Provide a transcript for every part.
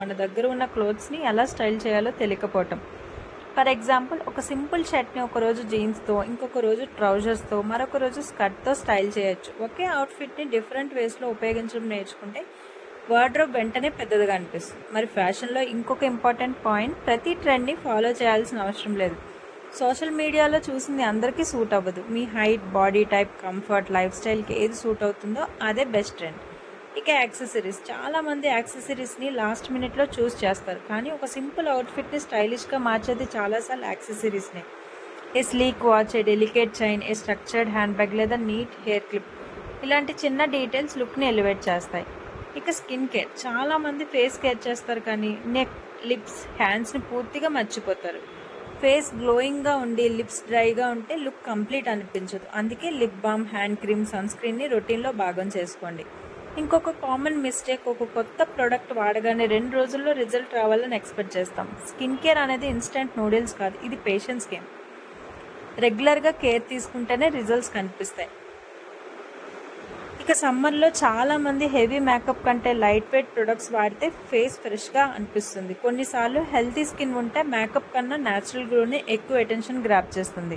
మన దగ్గర ఉన్న క్లోత్స్ని ఎలా స్టైల్ చేయాలో తెలియకపోవటం ఫర్ ఎగ్జాంపుల్ ఒక సింపుల్ షర్ట్ని ఒక రోజు జీన్స్తో ఇంకొక రోజు ట్రౌజర్స్తో మరొక రోజు స్కర్ట్తో స్టైల్ చేయొచ్చు ఒకే అవుట్ఫిట్ని డిఫరెంట్ వేస్లో ఉపయోగించడం నేర్చుకుంటే వార్డ్రోబ్ వెంటనే పెద్దదిగా అనిపిస్తుంది మరి ఫ్యాషన్లో ఇంకొక ఇంపార్టెంట్ పాయింట్ ప్రతి ట్రెండ్ని ఫాలో చేయాల్సిన అవసరం లేదు సోషల్ మీడియాలో చూసింది అందరికీ సూట్ అవ్వదు మీ height body type comfort life స్టైల్కి ఏది సూట్ అవుతుందో అదే బెస్ట్ ట్రెండ్ ఇక యాక్సెసరీస్ చాలా మంది యాక్సెసరీస్ని లాస్ట్ మినిట్లో చూస్ చేస్తారు కానీ ఒక సింపుల్ అవుట్ఫిట్ని స్టైలిష్గా మార్చేది చాలాసార్లు యాక్సెసరీస్నే a sleek watch a delicate chain a structured handbag లేదా నీట్ హెయిర్ క్లిప్ ఇలాంటి చిన్న డీటెయిల్స్ లుక్ని ఎలివేట్ చేస్తాయి ఇక స్కిన్ కేర్ చాలా మంది ఫేస్ కేర్ చేస్తారు కానీ నెక్ లిప్స్ హ్యాండ్స్ని పూర్తిగా మర్చిపోతారు ఫేస్ గ్లోయింగ్గా ఉండి లిప్స్ డ్రైగా ఉంటే లుక్ కంప్లీట్ అనిపించదు అందుకే లిప్ బామ్ హ్యాండ్ క్రీమ్ సన్ స్క్రీన్ని రొటీన్లో భాగం చేసుకోండి ఇంకొక కామన్ మిస్టేక్ ఒక కొత్త ప్రోడక్ట్ వాడగానే రెండు రోజుల్లో రిజల్ట్ రావాలని ఎక్స్పెక్ట్ చేస్తాం స్కిన్ కేర్ అనేది ఇన్స్టెంట్ నూడిల్స్ కాదు ఇది పేషెన్స్ గేమ్ రెగ్యులర్గా కేర్ తీసుకుంటేనే రిజల్ట్స్ కనిపిస్తాయి ఇక సమ్మర్లో చాలా మంది హెవీ మేకప్ కంటే లైట్ వెయిట్ ప్రొడక్ట్స్ వాడితే ఫేస్ ఫ్రెష్గా అనిపిస్తుంది కొన్నిసార్లు హెల్తీ స్కిన్ ఉంటే మేకప్ కన్నా న్యాచురల్ గ్లోని ఎక్కువ అటెన్షన్ గ్రాప్ చేస్తుంది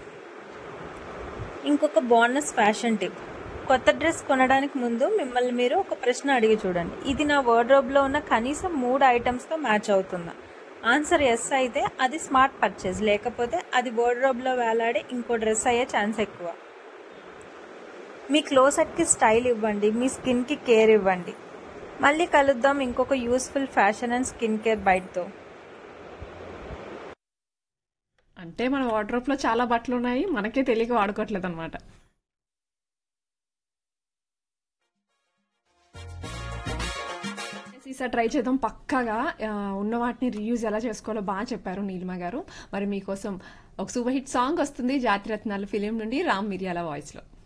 ఇంకొక బోనస్ ఫ్యాషన్ టిప్ కొత్త డ్రెస్ కొనడానికి ముందు మిమ్మల్ని మీరు ఒక ప్రశ్న అడిగి చూడండి ఇది నా వార్డ్రోబ్లో ఉన్న కనీసం మూడు ఐటమ్స్తో మ్యాచ్ అవుతుందా ఆన్సర్ ఎస్ అయితే అది స్మార్ట్ పర్చేజ్ లేకపోతే అది వార్డ్రోబ్లో వేలాడే ఇంకో డ్రెస్ అయ్యే ఛాన్స్ ఎక్కువ మీ క్లోసెట్కి స్టైల్ ఇవ్వండి మీ స్కిన్కి కేర్ ఇవ్వండి మళ్ళీ కలుద్దాం ఇంకొక useful fashion and skin care బైట్తో అంటే మన వార్డ్రోబ్లో చాలా బట్టలు ఉన్నాయి మనకే తెలియక వాడుకోవట్లేదు అనమాట ఈసారి ట్రై చేద్దాం పక్కాగా ఆ, ఉన్న వాటిని రీయూజ్ ఎలా చేసుకోవాలో బాగా చెప్పారు నీలిమ గారు మరి మీకోసం ఒక సూపర్ హిట్ సాంగ్ వస్తుంది జాతిరత్నాలు ఫిలిం నుండి రామ్ మిరియాల వాయిస్లో